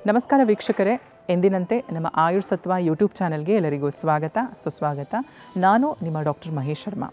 ನಮಸ್ಕಾರ ವೀಕ್ಷಕರೇ ಎಂದಿನಂತೆ ನಮ್ಮ ಆಯುರ್ ಸತ್ವ ಯೂಟ್ಯೂಬ್ ಚಾನಲ್ಗೆ ಎಲ್ಲರಿಗೂ ಸ್ವಾಗತ ಸುಸ್ವಾಗತ ನಾನು ನಿಮ್ಮ ಡಾಕ್ಟರ್ ಮಹೇಶ್ ಶರ್ಮಾ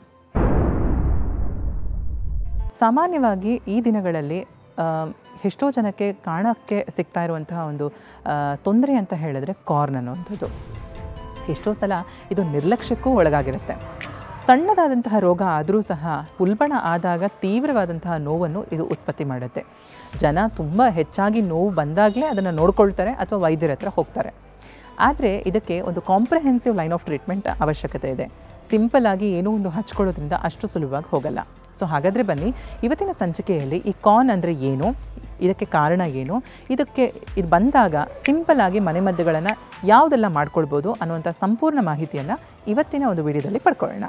ಸಾಮಾನ್ಯವಾಗಿ ಈ ದಿನಗಳಲ್ಲಿ ಆ, ಎಷ್ಟೋ ಜನಕ್ಕೆ ಕಾಣಕ್ಕೆ ಸಿಗ್ತಾ ಇರುವಂತಹ ಒಂದು ಆ, ತೊಂದರೆ ಅಂತ ಹೇಳಿದ್ರೆ ಕಾರ್ನ್ ಅನ್ನುವಂಥದ್ದು ಎಷ್ಟೋ ಸಲ ಇದು ನಿರ್ಲಕ್ಷ್ಯಕ್ಕೂ ಒಳಗಾಗಿರುತ್ತೆ ಸಣ್ಣದಾದಂತಹ ರೋಗ ಆದರೂ ಸಹ ಉಲ್ಬಣ ಆದಾಗ ತೀವ್ರವಾದಂತಹ ನೋವನ್ನು ಇದು ಉತ್ಪತ್ತಿ ಮಾಡುತ್ತೆ ಜನ ತುಂಬ ಹೆಚ್ಚಾಗಿ ನೋವು ಬಂದಾಗಲೇ ಅದನ್ನು ನೋಡ್ಕೊಳ್ತಾರೆ ಅಥವಾ ವೈದ್ಯರ ಹತ್ರ ಹೋಗ್ತಾರೆ ಆದರೆ ಇದಕ್ಕೆ ಒಂದು ಕಾಂಪ್ರಹೆನ್ಸಿವ್ ಲೈನ್ ಆಫ್ ಟ್ರೀಟ್ಮೆಂಟ್ ಅವಶ್ಯಕತೆ ಇದೆ ಸಿಂಪಲ್ ಆಗಿ ಏನೋ ಒಂದು ಹಚ್ಕೊಳ್ಳೋದ್ರಿಂದ ಅಷ್ಟು ಸುಲಭವಾಗಿ ಹೋಗಲ್ಲ ಸೊ ಹಾಗಾದರೆ ಬನ್ನಿ ಇವತ್ತಿನ ಸಂಚಿಕೆಯಲ್ಲಿ ಈ ಕಾನ್ ಅಂದರೆ ಏನು ಇದಕ್ಕೆ ಕಾರಣ ಏನು ಇದಕ್ಕೆ ಇದು ಬಂದಾಗ ಸಿಂಪಲ್ ಆಗಿ ಮನೆಮದ್ದುಗಳನ್ನು ಯಾವುದೆಲ್ಲ ಮಾಡ್ಕೊಳ್ಬೋದು ಅನ್ನುವಂಥ ಸಂಪೂರ್ಣ ಮಾಹಿತಿಯನ್ನು ಇವತ್ತಿನ ಒಂದು ವಿಡಿಯೋದಲ್ಲಿ ಪಡ್ಕೊಳ್ಳೋಣ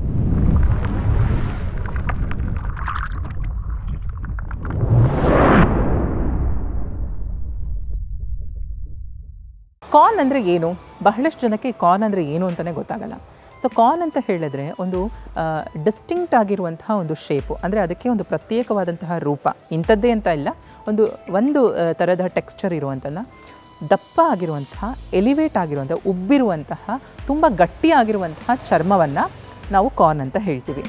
ಕಾರ್ನ್ ಅಂದರೆ ಏನು ಬಹಳಷ್ಟು ಜನಕ್ಕೆ ಕಾರ್ನ್ ಅಂದರೆ ಏನು ಅಂತಲೇ ಗೊತ್ತಾಗಲ್ಲ ಸೊ ಕಾರ್ನ್ ಅಂತ ಹೇಳಿದ್ರೆ ಒಂದು ಡಿಸ್ಟಿಂಕ್ಟ್ ಆಗಿರುವಂತಹ ಒಂದು ಶೇಪು ಅಂದರೆ ಅದಕ್ಕೆ ಒಂದು ಪ್ರತ್ಯೇಕವಾದಂತಹ ರೂಪ ಇಂಥದ್ದೇ ಅಂತ ಇಲ್ಲ ಒಂದು ಒಂದು ಆ, ಥರದ ಟೆಕ್ಸ್ಚರ್ ಇರುವಂಥನ್ನ ದಪ್ಪ ಆಗಿರುವಂತಹ ಎಲಿವೇಟ್ ಆಗಿರುವಂಥ ಉಬ್ಬಿರುವಂತಹ ತುಂಬ ಗಟ್ಟಿಯಾಗಿರುವಂತಹ ಚರ್ಮವನ್ನು ನಾವು ಕಾರ್ನ್ ಅಂತ ಹೇಳ್ತೀವಿ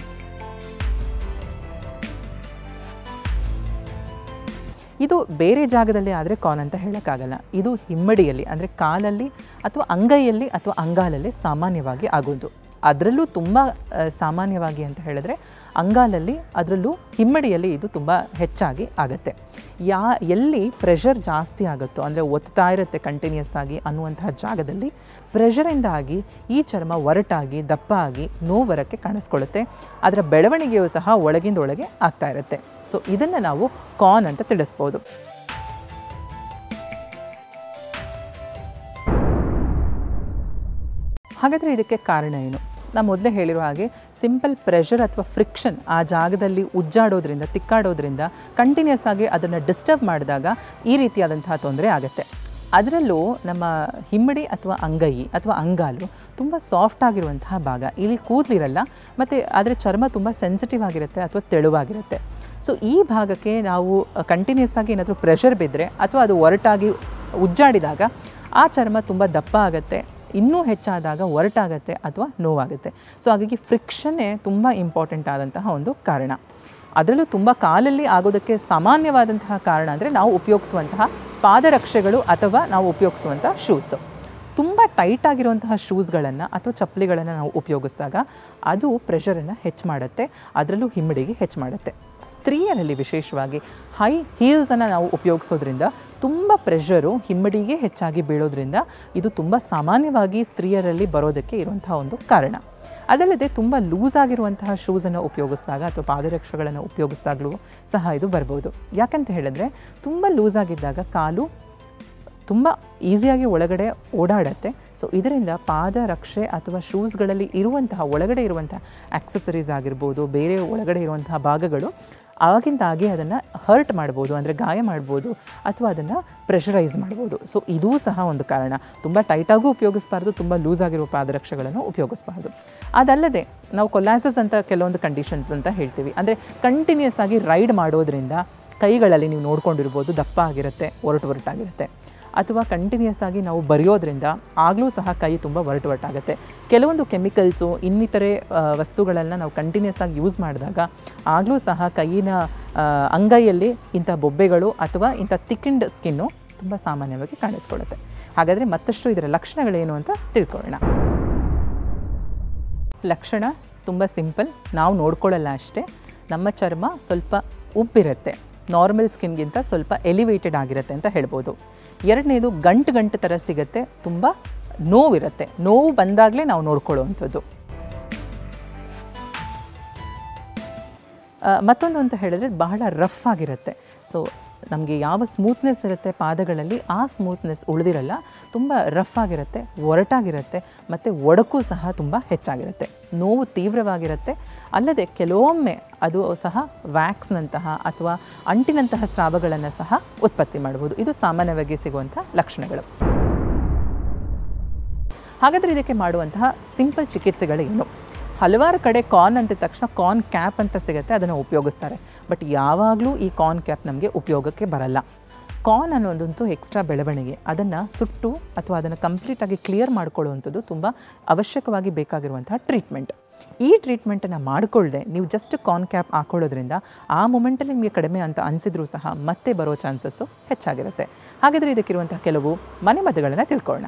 ಇದು ಬೇರೆ ಜಾಗದಲ್ಲಿ ಆದರೆ ಕಾನ್ ಅಂತ ಹೇಳೋಕ್ಕಾಗಲ್ಲ ಇದು ಹಿಮ್ಮಡಿಯಲ್ಲಿ ಅಂದರೆ ಕಾಲಲ್ಲಿ ಅಥವಾ ಅಂಗೈಯಲ್ಲಿ ಅಥವಾ ಅಂಗಾಲಲ್ಲಿ ಸಾಮಾನ್ಯವಾಗಿ ಆಗೋದು ಅದರಲ್ಲೂ ತುಂಬ ಆ, ಸಾಮಾನ್ಯವಾಗಿ ಅಂತ ಹೇಳಿದ್ರೆ ಅಂಗಾಲಲ್ಲಿ ಅದರಲ್ಲೂ ಹಿಮ್ಮಡಿಯಲ್ಲಿ ಇದು ತುಂಬ ಹೆಚ್ಚಾಗಿ ಆಗುತ್ತೆ ಯಾ ಎಲ್ಲಿ ಪ್ರೆಷರ್ ಜಾಸ್ತಿ ಆಗುತ್ತೋ ಅಂದರೆ ಒತ್ತಾ ಇರುತ್ತೆ ಕಂಟಿನ್ಯೂಸ್ ಆಗಿ ಅನ್ನುವಂತಹ ಜಾಗದಲ್ಲಿ ಪ್ರೆಷರಿಂದಾಗಿ ಈ ಚರ್ಮ ಒರಟಾಗಿ ದಪ್ಪ ಆಗಿ ನೋವು ಬರೋಕ್ಕೆ ಕಾಣಿಸ್ಕೊಳ್ಳುತ್ತೆ ಅದರ ಬೆಳವಣಿಗೆಯೂ ಸಹ ಒಳಗಿಂದ ಒಳಗೆ ಆಗ್ತಾ ಇರುತ್ತೆ ಸೊ ಇದನ್ನು ನಾವು ಕಾನ್ ಅಂತ ತಿಳಿಸ್ಬೋದು ಹಾಗಾದರೆ ಇದಕ್ಕೆ ಕಾರಣ ಏನು ನಾನು ಮೊದಲೇ ಹೇಳಿರೋ ಹಾಗೆ ಸಿಂಪಲ್ ಪ್ರೆಷರ್ ಅಥವಾ ಫ್ರಿಕ್ಷನ್ ಆ ಜಾಗದಲ್ಲಿ ಉಜ್ಜಾಡೋದ್ರಿಂದ ತಿಕ್ಕಾಡೋದ್ರಿಂದ ಕಂಟಿನ್ಯೂಸ್ ಆಗಿ ಅದನ್ನು ಡಿಸ್ಟರ್ಬ್ ಮಾಡಿದಾಗ ಈ ರೀತಿಯಾದಂತಹ ತೊಂದರೆ ಆಗುತ್ತೆ ಅದರಲ್ಲೂ ನಮ್ಮ ಹಿಮ್ಮಡಿ ಅಥವಾ ಅಂಗೈ ಅಥವಾ ಅಂಗಾಲು ತುಂಬ ಸಾಫ್ಟ್ ಆಗಿರುವಂತಹ ಭಾಗ ಇಲ್ಲಿ ಕೂದಲಿರಲ್ಲ ಮತ್ತು ಅದರ ಚರ್ಮ ತುಂಬ ಸೆನ್ಸಿಟಿವ್ ಆಗಿರುತ್ತೆ ಅಥವಾ ತೆಳುವಾಗಿರುತ್ತೆ ಸೊ ಈ ಭಾಗಕ್ಕೆ ನಾವು ಕಂಟಿನ್ಯೂಸ್ ಆಗಿ ಏನಾದರೂ ಪ್ರೆಷರ್ ಬಿದ್ದರೆ ಅಥವಾ ಅದು ಒರಟಾಗಿ ಉಜ್ಜಾಡಿದಾಗ ಆ ಚರ್ಮ ತುಂಬ ದಪ್ಪ ಆಗುತ್ತೆ ಇನ್ನೂ ಹೆಚ್ಚಾದಾಗ ಒರಟಾಗತ್ತೆ ಅಥವಾ ನೋವಾಗುತ್ತೆ ಸೊ ಹಾಗಾಗಿ ಫ್ರಿಕ್ಷನ್ನೇ ತುಂಬ ಇಂಪಾರ್ಟೆಂಟ್ ಆದಂತಹ ಒಂದು ಕಾರಣ ಅದರಲ್ಲೂ ತುಂಬ ಕಾಲಲ್ಲಿ ಆಗೋದಕ್ಕೆ ಸಾಮಾನ್ಯವಾದಂತಹ ಕಾರಣ ಅಂದರೆ ನಾವು ಉಪಯೋಗಿಸುವಂತಹ ಪಾದರಕ್ಷೆಗಳು ಅಥವಾ ನಾವು ಉಪಯೋಗಿಸುವಂಥ ಶೂಸು ತುಂಬ ಟೈಟ್ ಆಗಿರುವಂತಹ ಶೂಸ್ಗಳನ್ನು ಅಥವಾ ಚಪ್ಪಲಿಗಳನ್ನು ನಾವು ಉಪಯೋಗಿಸಿದಾಗ ಅದು ಪ್ರೆಷರನ್ನು ಹೆಚ್ಚು ಮಾಡುತ್ತೆ ಅದರಲ್ಲೂ ಹಿಮ್ಮಡಿಗೆ ಹೆಚ್ಚು ಮಾಡುತ್ತೆ ಸ್ತ್ರೀಯರಲ್ಲಿ ವಿಶೇಷವಾಗಿ ಹೈ ಹೀಲ್ಸನ್ನು ನಾವು ಉಪಯೋಗಿಸೋದ್ರಿಂದ ತುಂಬ ಪ್ರೆಷರು ಹಿಮ್ಮಡಿಗೆ ಹೆಚ್ಚಾಗಿ ಬೀಳೋದ್ರಿಂದ ಇದು ತುಂಬ ಸಾಮಾನ್ಯವಾಗಿ ಸ್ತ್ರೀಯರಲ್ಲಿ ಬರೋದಕ್ಕೆ ಇರುವಂತಹ ಒಂದು ಕಾರಣ ಅದಲ್ಲದೆ ತುಂಬ ಲೂಸ್ ಆಗಿರುವಂತಹ ಶೂಸನ್ನು ಉಪಯೋಗಿಸಿದಾಗ ಅಥವಾ ಪಾದರಕ್ಷೆಗಳನ್ನು ಉಪಯೋಗಿಸಿದಾಗಲೂ ಸಹ ಇದು ಬರ್ಬೋದು ಯಾಕಂತ ಹೇಳಿದ್ರೆ ತುಂಬ ಲೂಸ್ ಆಗಿದ್ದಾಗ ಕಾಲು ತುಂಬ ಈಸಿಯಾಗಿ ಒಳಗಡೆ ಓಡಾಡತ್ತೆ ಸೊ ಇದರಿಂದ ಪಾದರಕ್ಷೆ ಅಥವಾ ಶೂಸ್ಗಳಲ್ಲಿ ಇರುವಂತಹ ಒಳಗಡೆ ಇರುವಂತಹ ಆಕ್ಸೆಸರೀಸ್ ಆಗಿರ್ಬೋದು ಬೇರೆ ಒಳಗಡೆ ಇರುವಂತಹ ಭಾಗಗಳು ಆಗಿಂದಾಗೆ ಅದನ್ನು ಹರ್ಟ್ ಮಾಡ್ಬೋದು ಅಂದರೆ ಗಾಯ ಮಾಡ್ಬೋದು ಅಥವಾ ಅದನ್ನು ಪ್ರೆಷರೈಸ್ ಮಾಡ್ಬೋದು ಸೊ ಇದೂ ಸಹ ಒಂದು ಕಾರಣ ತುಂಬ ಟೈಟಾಗೂ ಉಪಯೋಗಿಸಬಾರ್ದು ತುಂಬ ಲೂಸ್ ಆಗಿರುವ ಪಾದರಕ್ಷೆಗಳನ್ನು ಉಪಯೋಗಿಸಬಾರ್ದು ಅದಲ್ಲದೆ ನಾವು ಕೊಲ್ಯಾಸಸ್ ಅಂತ ಕೆಲವೊಂದು ಕಂಡೀಷನ್ಸ್ ಅಂತ ಹೇಳ್ತೀವಿ ಅಂದರೆ ಕಂಟಿನ್ಯೂಸ್ ಆಗಿ ರೈಡ್ ಮಾಡೋದ್ರಿಂದ ಕೈಗಳಲ್ಲಿ ನೀವು ನೋಡ್ಕೊಂಡಿರ್ಬೋದು ದಪ್ಪ ಆಗಿರುತ್ತೆ ಒರಟು ಒರಟಾಗಿರುತ್ತೆ ಅಥವಾ ಕಂಟಿನ್ಯೂಸ್ ಆಗಿ ನಾವು ಬರೆಯೋದ್ರಿಂದ ಆಗಲೂ ಸಹ ಕೈ ತುಂಬ ಒರಟು ಒರಟಾಗುತ್ತೆ ಕೆಲವೊಂದು ಕೆಮಿಕಲ್ಸು ಇನ್ನಿತರೆ ಆ, ವಸ್ತುಗಳನ್ನು ನಾವು ಕಂಟಿನ್ಯೂಸ್ ಆಗಿ ಯೂಸ್ ಮಾಡಿದಾಗ ಆಗಲೂ ಸಹ ಕೈಯಿನ ಆ, ಅಂಗೈಯಲ್ಲಿ ಇಂಥ ಬೊಬ್ಬೆಗಳು ಅಥವಾ ಇಂಥ ತಿಕ್ಕಿಂಡ್ ಸ್ಕಿನ್ನು ತುಂಬ ಸಾಮಾನ್ಯವಾಗಿ ಕಾಣಿಸ್ಕೊಳ್ಳುತ್ತೆ ಹಾಗಾದರೆ ಮತ್ತಷ್ಟು ಇದರ ಲಕ್ಷಣಗಳೇನು ಅಂತ ತಿಳ್ಕೊಳ್ಳೋಣ ಲಕ್ಷಣ ತುಂಬ ಸಿಂಪಲ್ ನಾವು ನೋಡ್ಕೊಳ್ಳಲ್ಲ ಅಷ್ಟೇ ನಮ್ಮ ಚರ್ಮ ಸ್ವಲ್ಪ ಉಬ್ಬಿರುತ್ತೆ ನಾರ್ಮಲ್ ಸ್ಕಿನ್ಗಿಂತ ಸ್ವಲ್ಪ ಎಲಿವೇಟೆಡ್ ಆಗಿರುತ್ತೆ ಅಂತ ಹೇಳ್ಬೋದು ಎರಡನೇದು ಗಂಟು ಗಂಟು ಥರ ಸಿಗುತ್ತೆ ತುಂಬ ನೋವಿರುತ್ತೆ ನೋವು ಬಂದಾಗಲೇ ನಾವು ನೋಡ್ಕೊಳ್ಳುವಂಥದ್ದು ಆ, ಮತ್ತೊಂದು ಅಂತ ಹೇಳಿದ್ರೆ ಬಹಳ ರಫ್ ಆಗಿರುತ್ತೆ ಸೊ ನಮಗೆ ಯಾವ ಸ್ಮೂತ್ನೆಸ್ ಇರುತ್ತೆ ಪಾದಗಳಲ್ಲಿ ಆ ಸ್ಮೂತ್ನೆಸ್ ಉಳಿದಿರಲ್ಲ ತುಂಬ ರಫ್ ಆಗಿರುತ್ತೆ ಒರಟಾಗಿರುತ್ತೆ ಮತ್ತು ಒಡಕು ಸಹ ತುಂಬ ಹೆಚ್ಚಾಗಿರುತ್ತೆ ನೋವು ತೀವ್ರವಾಗಿರುತ್ತೆ ಅಲ್ಲದೆ ಕೆಲವೊಮ್ಮೆ ಅದು ಸಹ ವ್ಯಾಕ್ಸ್ನಂತಹ ಅಥವಾ ಅಂಟಿನಂತಹ ಸ್ರಾವಗಳನ್ನು ಸಹ ಉತ್ಪತ್ತಿ ಮಾಡ್ಬೋದು ಇದು ಸಾಮಾನ್ಯವಾಗಿ ಸಿಗುವಂಥ ಲಕ್ಷಣಗಳು ಹಾಗಾದರೆ ಇದಕ್ಕೆ ಮಾಡುವಂತಹ ಸಿಂಪಲ್ ಚಿಕಿತ್ಸೆಗಳೇನು ಹಲವಾರು ಕಡೆ ಕಾರ್ನ್ ಅಂದ ತಕ್ಷಣ ಕಾರ್ನ್ ಕ್ಯಾಪ್ ಅಂತ ಸಿಗುತ್ತೆ ಅದನ್ನು ಉಪಯೋಗಿಸ್ತಾರೆ ಬಟ್ ಯಾವಾಗಲೂ ಈ ಕಾರ್ನ್ ಕ್ಯಾಪ್ ನಮಗೆ ಉಪಯೋಗಕ್ಕೆ ಬರಲ್ಲ ಕಾರ್ನ್ ಅನ್ನೋದಂತೂ ಎಕ್ಸ್ಟ್ರಾ ಬೆಳವಣಿಗೆ ಅದನ್ನು ಸುಟ್ಟು ಅಥವಾ ಅದನ್ನು ಕಂಪ್ಲೀಟಾಗಿ ಕ್ಲಿಯರ್ ಮಾಡ್ಕೊಳ್ಳುವಂಥದ್ದು ತುಂಬ ಅವಶ್ಯಕವಾಗಿ ಬೇಕಾಗಿರುವಂತಹ ಟ್ರೀಟ್ಮೆಂಟ್ ಈ ಟ್ರೀಟ್ಮೆಂಟನ್ನು ಮಾಡಿಕೊಳ್ಳದೆ ನೀವು ಜಸ್ಟ್ ಕಾರ್ನ್ ಕ್ಯಾಪ್ ಹಾಕೊಳ್ಳೋದ್ರಿಂದ ಆ ಮೂಮೆಂಟಲ್ಲಿ ನಿಮಗೆ ಕಡಿಮೆ ಅಂತ ಅನಿಸಿದ್ರೂ ಸಹ ಮತ್ತೆ ಬರೋ ಚಾನ್ಸಸ್ಸು ಹೆಚ್ಚಾಗಿರುತ್ತೆ ಹಾಗಾದರೆ ಇದಕ್ಕಿರುವಂತಹ ಕೆಲವು ಮನೆಮದ್ದುಗಳನ್ನು ತಿಳ್ಕೊಳ್ಳೋಣ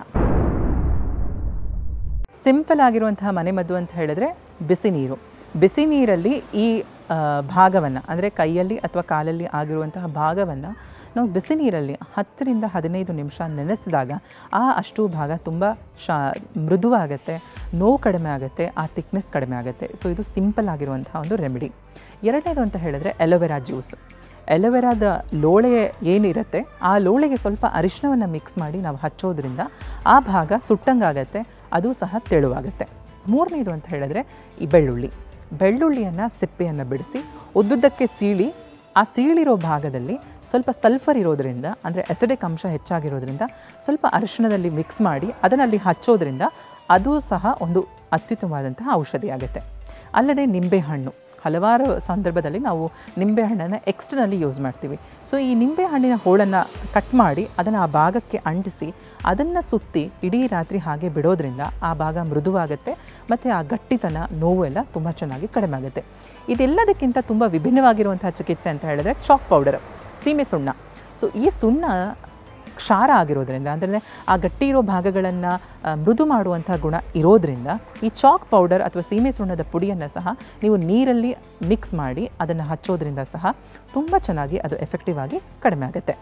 ಸಿಂಪಲ್ ಆಗಿರುವಂತಹ ಮನೆಮದ್ದು ಅಂತ ಹೇಳಿದ್ರೆ ಬಿಸಿ ನೀರು ಬಿಸಿ ನೀರಲ್ಲಿ ಈ ಭಾಗವನ್ನು ಅಂದರೆ ಕೈಯಲ್ಲಿ ಅಥವಾ ಕಾಲಲ್ಲಿ ಆಗಿರುವಂತಹ ಭಾಗವನ್ನು ನಾವು ಬಿಸಿ ನೀರಲ್ಲಿ ಹತ್ತರಿಂದ ಹದಿನೈದು ನಿಮಿಷ ನೆನೆಸಿದಾಗ ಆ ಅಷ್ಟು ಭಾಗ ತುಂಬ ಶಾ ಮೃದುವಾಗುತ್ತೆ ನೋವು ಕಡಿಮೆ ಆಗುತ್ತೆ ಆ ಥಿಕ್ನೆಸ್ ಕಡಿಮೆ ಆಗುತ್ತೆ ಸೊ ಇದು ಸಿಂಪಲ್ ಆಗಿರುವಂತಹ ಒಂದು ರೆಮಿಡಿ ಎರಡನೇದು ಅಂತ ಹೇಳಿದ್ರೆ ಎಲೋವೆರಾ ಜ್ಯೂಸ್ ಎಲೋವೆರಾದ ಲೋಳೆ ಏನಿರುತ್ತೆ ಆ ಲೋಳೆಗೆ ಸ್ವಲ್ಪ ಅರಿಶಿನವನ್ನು ಮಿಕ್ಸ್ ಮಾಡಿ ನಾವು ಹಚ್ಚೋದ್ರಿಂದ ಆ ಭಾಗ ಸುಟ್ಟಂಗಾಗತ್ತೆ ಅದು ಸಹ ತೆಳುವಾಗುತ್ತೆ ಮೂರನೇದು ಅಂತ ಹೇಳಿದ್ರೆ ಈ ಬೆಳ್ಳುಳ್ಳಿ ಬೆಳ್ಳುಳ್ಳಿಯನ್ನು ಸಿಪ್ಪೆಯನ್ನು ಬಿಡಿಸಿ ಉದ್ದುದ್ದಕ್ಕೆ ಸೀಳಿ ಆ ಸೀಳಿರೋ ಭಾಗದಲ್ಲಿ ಸ್ವಲ್ಪ ಸಲ್ಫರ್ ಇರೋದ್ರಿಂದ ಅಂದರೆ ಎಸಿಡಿಕ್ ಅಂಶ ಹೆಚ್ಚಾಗಿರೋದ್ರಿಂದ ಸ್ವಲ್ಪ ಅರಿಶಿಣದಲ್ಲಿ ಮಿಕ್ಸ್ ಮಾಡಿ ಅದನ್ನಲ್ಲಿ ಹಚ್ಚೋದ್ರಿಂದ ಅದು ಸಹ ಒಂದು ಅತ್ಯುತ್ತಮವಾದಂತಹ ಔಷಧಿ ಆಗುತ್ತೆ ಅಲ್ಲದೆ ನಿಂಬೆಹಣ್ಣು ಹಲವಾರು ಸಂದರ್ಭದಲ್ಲಿ ನಾವು ನಿಂಬೆಹಣ್ಣನ್ನು ಎಕ್ಸ್ಟ್ರಲ್ಲಿ ಯೂಸ್ ಮಾಡ್ತೀವಿ ಸೊ ಈ ನಿಂಬೆಹಣ್ಣಿನ ಹೋಳನ್ನು ಕಟ್ ಮಾಡಿ ಅದನ್ನು ಆ ಭಾಗಕ್ಕೆ ಅಂಟಿಸಿ ಅದನ್ನು ಸುತ್ತಿ ಇಡೀ ರಾತ್ರಿ ಹಾಗೆ ಬಿಡೋದ್ರಿಂದ ಆ ಭಾಗ ಮೃದುವಾಗುತ್ತೆ ಮತ್ತು ಆ ಗಟ್ಟಿತನ ನೋವು ಎಲ್ಲ ತುಂಬ ಚೆನ್ನಾಗಿ ಕಡಿಮೆ ಆಗುತ್ತೆ ಇದೆಲ್ಲದಕ್ಕಿಂತ ತುಂಬ ವಿಭಿನ್ನವಾಗಿರುವಂತಹ ಚಿಕಿತ್ಸೆ ಅಂತ ಹೇಳಿದ್ರೆ ಚಾಕ್ ಪೌಡರ್ ಸೀಮೆ ಸುಣ್ಣ ಸೊ ಈ ಸುಣ್ಣ ಕ್ಷಾರ ಆಗಿರೋದ್ರಿಂದ ಅಂದರೆ ಆ ಗಟ್ಟಿ ಇರೋ ಭಾಗಗಳನ್ನು ಮೃದು ಮಾಡುವಂಥ ಗುಣ ಇರೋದ್ರಿಂದ ಈ ಚಾಕ್ ಪೌಡರ್ ಅಥವಾ ಸೀಮೆ ಸುಣ್ಣದ ಪುಡಿಯನ್ನು ಸಹ ನೀವು ನೀರಲ್ಲಿ ಮಿಕ್ಸ್ ಮಾಡಿ ಅದನ್ನು ಹಚ್ಚೋದ್ರಿಂದ ಸಹ ತುಂಬ ಚೆನ್ನಾಗಿ ಅದು ಎಫೆಕ್ಟಿವ್ ಆಗಿ ಕಡಿಮೆ ಆಗುತ್ತೆ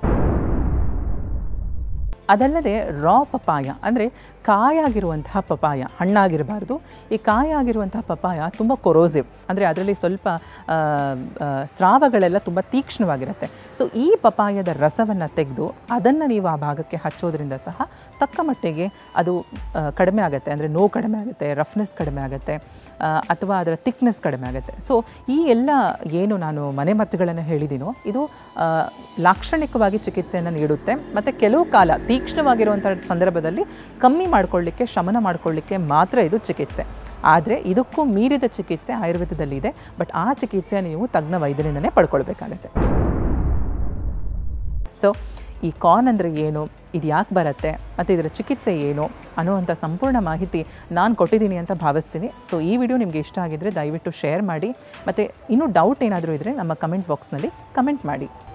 ಅದಲ್ಲದೆ ರಾ ಪಪಾಯ ಅಂದರೆ ಕಾಯಾಗಿರುವಂತಹ ಪಪಾಯ ಹಣ್ಣಾಗಿರಬಾರ್ದು ಈ ಕಾಯಾಗಿರುವಂತಹ ಪಪಾಯ ತುಂಬ ಕೊರೋಸಿವ್ ಅಂದರೆ ಅದರಲ್ಲಿ ಸ್ವಲ್ಪ ಆ, ಆ, ಸ್ರಾವಗಳೆಲ್ಲ ತುಂಬ ತೀಕ್ಷ್ಣವಾಗಿರುತ್ತೆ ಸೊ ಈ ಪಪಾಯದ ರಸವನ್ನು ತೆಗೆದು ಅದನ್ನು ನೀವು ಆ ಭಾಗಕ್ಕೆ ಹಚ್ಚೋದ್ರಿಂದ ಸಹ ತಕ್ಕ ಮಟ್ಟಿಗೆ ಅದು ಆ, ಕಡಿಮೆ ಆಗುತ್ತೆ ಅಂದರೆ ನೋವು ಕಡಿಮೆ ಆಗುತ್ತೆ ರಫ್ನೆಸ್ ಕಡಿಮೆ ಆಗುತ್ತೆ ಆ, ಅಥವಾ ಅದರ ಥಿಕ್ನೆಸ್ ಕಡಿಮೆ ಆಗುತ್ತೆ ಸೊ ಈ ಎಲ್ಲ ಏನು ನಾನು ಮನೆಮದ್ದುಗಳನ್ನು ಹೇಳಿದ್ದೀನೋ ಇದು ಆ, ಲಾಕ್ಷಣಿಕವಾಗಿ ಚಿಕಿತ್ಸೆಯನ್ನು ನೀಡುತ್ತೆ ಮತ್ತು ಕೆಲವು ಕಾಲ ತೀಕ್ಷ್ಣವಾಗಿರುವಂಥ ಸಂದರ್ಭದಲ್ಲಿ ಕಮ್ಮಿ ಮಾಡಿಕೊಳ್ಳಿಕ್ಕೆ ಶಮನ ಮಾಡಿಕೊಳ್ಳಿಕ್ಕೆ ಮಾತ್ರ ಇದು ಚಿಕಿತ್ಸೆ ಆದರೆ ಇದಕ್ಕೂ ಮೀರಿದ ಚಿಕಿತ್ಸೆ ಆಯುರ್ವೇದದಲ್ಲಿ ಇದೆ ಬಟ್ ಆ ಚಿಕಿತ್ಸೆ ನೀವು ತಜ್ಞ ವೈದ್ಯರಿಂದಲೇ ಪಡ್ಕೊಳ್ಬೇಕಾಗತ್ತೆ ಸೊ ಈ ಕಾರ್ನ್ ಅಂದರೆ ಏನು ಇದು ಯಾಕೆ ಬರುತ್ತೆ ಮತ್ತು ಇದರ ಚಿಕಿತ್ಸೆ ಏನು ಅನ್ನುವಂಥ ಸಂಪೂರ್ಣ ಮಾಹಿತಿ ನಾನು ಕೊಟ್ಟಿದ್ದೀನಿ ಅಂತ ಭಾವಿಸ್ತೀನಿ ಸೊ ಈ ವಿಡಿಯೋ ನಿಮಗೆ ಇಷ್ಟ ಆಗಿದ್ದರೆ ದಯವಿಟ್ಟು ಶೇರ್ ಮಾಡಿ ಮತ್ತು ಇನ್ನೂ ಡೌಟ್ ಏನಾದರೂ ಇದ್ದರೆ ನಮ್ಮ ಕಮೆಂಟ್ ಬಾಕ್ಸ್ನಲ್ಲಿ ಕಮೆಂಟ್ ಮಾಡಿ